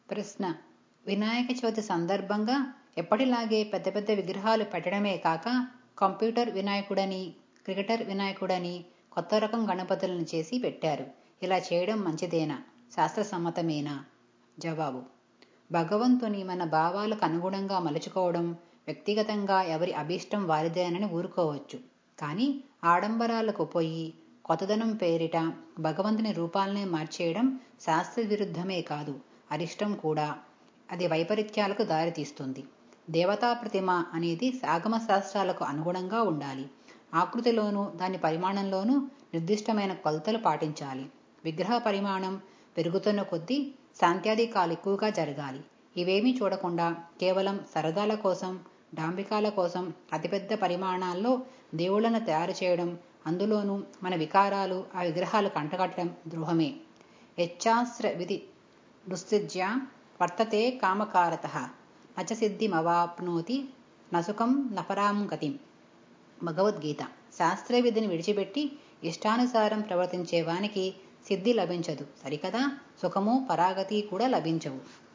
ప్రశ్న వినాయక చవితి సందర్భంగా ఎప్పటిలాగే పెద్ద పెద్ద విగ్రహాలు పెట్టడమే కాక కంప్యూటర్ వినాయకుడని క్రికెటర్ వినాయకుడని కొత్త రకం గణపతులను చేసి పెట్టారు ఇలా చేయడం మంచిదేనా శాస్త్రసమ్మతమేనా జవాబు భగవంతుని మన భావాలకు అనుగుణంగా మలుచుకోవడం వ్యక్తిగతంగా ఎవరి అభీష్టం వారిదేనని ఊరుకోవచ్చు కానీ ఆడంబరాలకు పోయి కొత్తదనం పేరిట భగవంతుని రూపాలనే మార్చేయడం శాస్త్ర విరుద్ధమే కాదు అరిష్టం కూడా అది వైపరీత్యాలకు దారితీస్తుంది దేవతా ప్రతిమ అనేది ఆగమ శాస్త్రాలకు అనుగుణంగా ఉండాలి ఆకృతిలోనూ దాని పరిమాణంలోనూ నిర్దిష్టమైన కొలతలు పాటించాలి విగ్రహ పరిమాణం పెరుగుతున్న కొద్దీ శాంత్యాధికాలు ఎక్కువగా జరగాలి ఇవేమీ చూడకుండా కేవలం సరదాల కోసం డాంబికాల కోసం అతిపెద్ద పరిమాణాల్లో దేవుళ్లను తయారు చేయడం అందులోనూ మన వికారాలు ఆ విగ్రహాలు కంటగట్టడం ద్రోహమే యచ్చాస్త్ర విధి దుస్సిజ్య వర్తతే కామకారత నచ సిద్ధిమవాప్నోతి నసుఖం నపరాం గతిం భగవద్గీత శాస్త్ర విధిని విడిచిపెట్టి ఇష్టానుసారం ప్రవర్తించే వానికి సిద్ధి లభించదు సరికదా సుఖము పరాగతి కూడా లభించవు